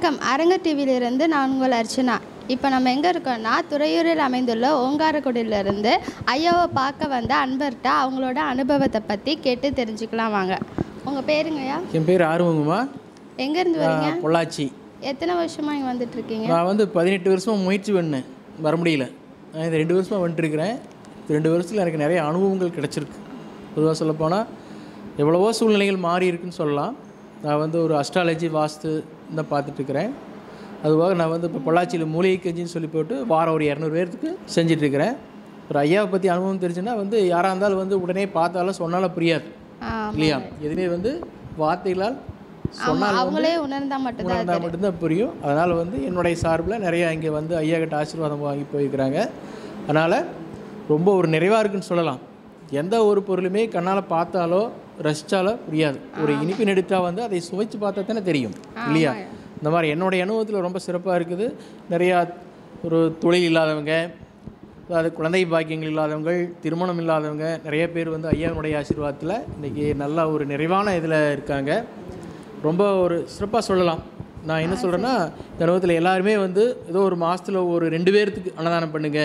வணக்கம் அரங்க டிவியிலிருந்து நான் உங்கள் அர்ச்சனா இப்போ நம்ம எங்கே இருக்கோம்னா துறையூரில் அமைந்துள்ள ஓங்காரக்குடியிலிருந்து ஐயாவை பார்க்க வந்த அன்பர்கிட்ட அவங்களோட அனுபவத்தை பற்றி கேட்டு தெரிஞ்சுக்கலாம் வாங்க உங்கள் பேருங்கய்யா என் பேர் ஆறுமுகமா எங்கேருந்து வரீங்க நான் பொள்ளாச்சி எத்தனை வருஷமாக இங்கே வந்துட்டு இருக்கீங்க நான் வந்து பதினெட்டு வருஷமாக முயற்சி பண்ணேன் வர முடியல நான் இந்த ரெண்டு வருஷமாக வந்துட்டுருக்கிறேன் இந்த ரெண்டு வருஷத்தில் எனக்கு நிறைய அனுபவங்கள் கிடச்சிருக்கு பொதுவாக சொல்லப்போனால் எவ்வளவோ சூழ்நிலைகள் மாறி இருக்குன்னு சொல்லலாம் நான் வந்து ஒரு அஸ்ட்ராலஜி வாஸ்து தான் பார்த்துட்ருக்கிறேன் அதுவாக நான் வந்து இப்போ பொள்ளாச்சியில் மூலிகை கஞ்சின்னு சொல்லி போட்டு வாரம் ஒரு இரநூறு பேர்த்துக்கு செஞ்சிட்ருக்கிறேன் ஒரு ஐயாவை பற்றி அனுபவம் தெரிஞ்சுன்னா வந்து யாராக இருந்தாலும் வந்து உடனே பார்த்தாலும் சொன்னாலும் புரியாது ஆ இல்லையா எதுவுமே வந்து வார்த்தைகளால் ஆமாம் அவங்களே உணர்ந்தால் மட்டும்தான் உணர்ந்தால் மட்டும்தான் புரியும் அதனால் வந்து என்னுடைய சார்பில் நிறையா இங்கே வந்து ஐயா கிட்ட ஆசீர்வாதம் வாங்கி போயிருக்கிறாங்க அதனால் ரொம்ப ஒரு நிறைவாக இருக்குன்னு சொல்லலாம் எந்த ஒரு பொருளுமே கண்ணால் பார்த்தாலோ ரசித்தாலோ புரியாது ஒரு இனிப்பின் எடுத்தா வந்து அதை சுவைச்சு பார்த்தா தானே தெரியும் இல்லையா இந்த மாதிரி என்னுடைய அனுபவத்தில் ரொம்ப சிறப்பாக இருக்குது நிறையா ஒரு தொழில் இல்லாதவங்க அதாவது குழந்தை பாக்கியங்கள் இல்லாதவங்க திருமணம் இல்லாதவங்க நிறைய பேர் வந்து ஐயாவுடைய ஆசீர்வாதத்தில் இன்றைக்கி நல்ல ஒரு நிறைவான இதில் இருக்காங்க ரொம்ப ஒரு சிறப்பாக சொல்லலாம் நான் என்ன சொல்கிறேன்னா இந்த அனுபவத்தில் எல்லாருமே வந்து ஏதோ ஒரு மாதத்தில் ஒரு ரெண்டு பேர்த்துக்கு அன்னதானம் பண்ணுங்க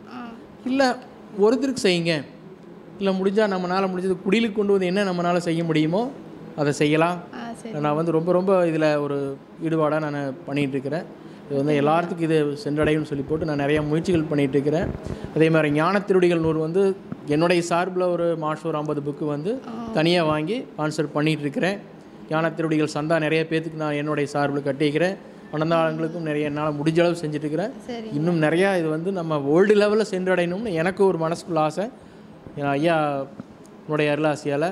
இல்லை ஒருத்தருக்கு செய்யுங்க இல்லை முடிஞ்சால் நம்மளால் முடிஞ்சது குடிலுக்கு கொண்டு வந்து என்ன நம்மளால் செய்ய முடியுமோ அதை செய்யலாம் ஆ சரி நான் வந்து ரொம்ப ரொம்ப இதில் ஒரு ஈடுபாடாக நான் பண்ணிகிட்டு இருக்கிறேன் இது வந்து எல்லாத்துக்கும் இது சென்றடையும்னு சொல்லி போட்டு நான் நிறைய முயற்சிகள் பண்ணிகிட்டு இருக்கிறேன் அதே மாதிரி ஞான திருடிகள் நூறு வந்து என்னுடைய சார்பில் ஒரு மாதம் ஒரு ஐம்பது புக்கு வந்து தனியாக வாங்கி ஸ்பான்சர் பண்ணிகிட்டு இருக்கிறேன் ஞான திருடிகள் சந்தா நிறைய பேர்த்துக்கு நான் என்னுடைய சார்பில் கட்டிக்கிறேன் அனந்தாளங்களுக்கும் நிறைய என்னால் முடிஞ்ச அளவு செஞ்சுட்டு இருக்கிறேன் சரி இன்னும் நிறையா இது வந்து நம்ம வேர்ல்டு லெவலில் சென்றடையணும்னு எனக்கு ஒரு மனசுக்குள்ள ஆசை என் ஐயா உன்னுடைய அருளாசியால்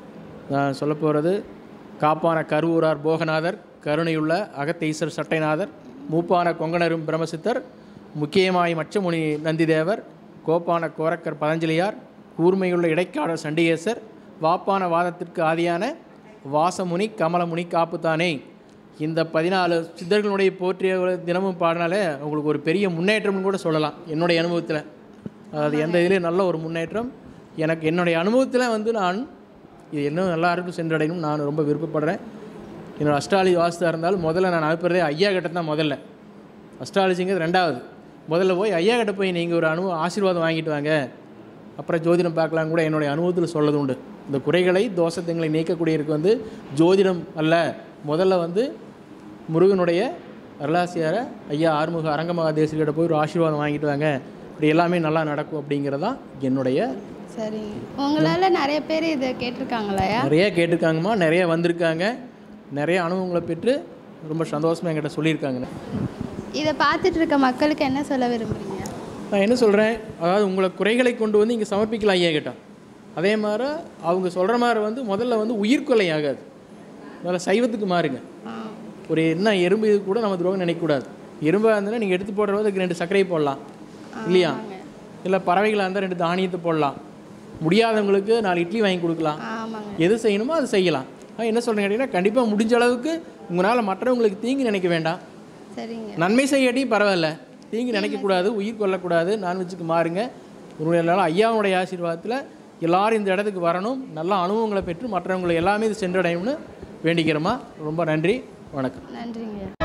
நான் சொல்ல போகிறது காப்பான கருவூரார் போகநாதர் கருணையுள்ள அகத்தீசர் சட்டைநாதர் மூப்பான கொங்கணரும் பிரம்மசித்தர் முக்கியமாய் மச்சமுனி நந்திதேவர் கோப்பான கோரக்கர் பதஞ்சலியார் கூர்மையுள்ள இடைக்காடர் சண்டிகேசர் வாப்பான வாதத்திற்கு ஆதியான வாசமுனி கமலமுனி காப்புத்தானே இந்த பதினாலு சித்தர்களுடைய போற்றிய தினமும் பாடினாலே உங்களுக்கு ஒரு பெரிய முன்னேற்றம்னு கூட சொல்லலாம் என்னுடைய அனுபவத்தில் அது எந்த இதுலேயும் நல்ல ஒரு முன்னேற்றம் எனக்கு என்னுடைய அனுபவத்தில் வந்து நான் இது இன்னும் எல்லாருக்கும் சென்றடையணும் நான் ரொம்ப விருப்பப்படுறேன் என்னோட அஸ்ட்ராலஜி வாஸ்தா இருந்தாலும் முதல்ல நான் அனுப்புறதே ஐயா கிட்ட தான் முதல்ல அஸ்ட்ராலஜிங்கிறது ரெண்டாவது முதல்ல போய் ஐயா கிட்ட போய் நீங்கள் ஒரு அனுபவம் ஆசீர்வாதம் வாங்கிட்டு வாங்க அப்புறம் ஜோதிடம் பார்க்கலாம் கூட என்னுடைய அனுபவத்தில் சொல்லது உண்டு இந்த குறைகளை தோஷத்துங்களை நீக்கக்கூடியதுக்கு வந்து ஜோதிடம் அல்ல முதல்ல வந்து முருகனுடைய அருளாசியார ஐயா ஆறுமுக அரங்கமகா தேசிகிட்ட போய் ஒரு ஆசீர்வாதம் வாங்கிட்டு வாங்க இப்படி எல்லாமே நல்லா நடக்கும் அப்படிங்கிறதான் என்னுடைய சரி உங்களால் நிறைய பேர் இதை கேட்டிருக்காங்களாயா நிறைய கேட்டிருக்காங்கம்மா நிறைய வந்திருக்காங்க நிறைய அனுபவங்களை பெற்று ரொம்ப சந்தோஷமாக என்கிட்ட சொல்லியிருக்காங்க இதை பார்த்துட்டு இருக்க மக்களுக்கு என்ன சொல்ல விரும்புறீங்க நான் என்ன சொல்கிறேன் அதாவது உங்களை குறைகளை கொண்டு வந்து இங்கே சமர்ப்பிக்கலாம் ஐயா கிட்ட அதே மாதிரி அவங்க சொல்கிற மாதிரி வந்து முதல்ல வந்து உயிர்கொலை ஆகாது முதல்ல சைவத்துக்கு மாறுங்க ஆ ஒரு என்ன எறும்பு இது கூட நம்ம துரோகம் நினைக்கக்கூடாது எறும்பாக இருந்ததுன்னா நீங்கள் எடுத்து போடுற அதுக்கு ரெண்டு சர்க்கரை போடலாம் இல்லையா இல்லை பறவைகளாக இருந்தால் ரெண்டு தானியத்தை போடலாம் முடியாதவங்களுக்கு நாலு இட்லி வாங்கி கொடுக்கலாம் ஆமாங்க எது செய்யணுமோ அது செய்யலாம் நான் என்ன சொல்கிறேன் கேட்டிங்கன்னா கண்டிப்பாக முடிஞ்ச அளவுக்கு உங்களால் மற்றவங்களுக்கு தீங்கு நினைக்க வேண்டாம் சரிங்க நன்மை செய்யாட்டியும் பரவாயில்ல தீங்கு நினைக்கக்கூடாது உயிர் கொள்ளக்கூடாது நான்வெஜ்ஜுக்கு மாறுங்க உங்களுடைய ஐயாவுடைய ஆசீர்வாதத்தில் எல்லாரும் இந்த இடத்துக்கு வரணும் நல்ல அனுபவங்களை பெற்று மற்றவங்களை எல்லாமே இது சென்றடையும்னு வேண்டிக்கிறோமா ரொம்ப நன்றி வணக்கம் நன்றிங்க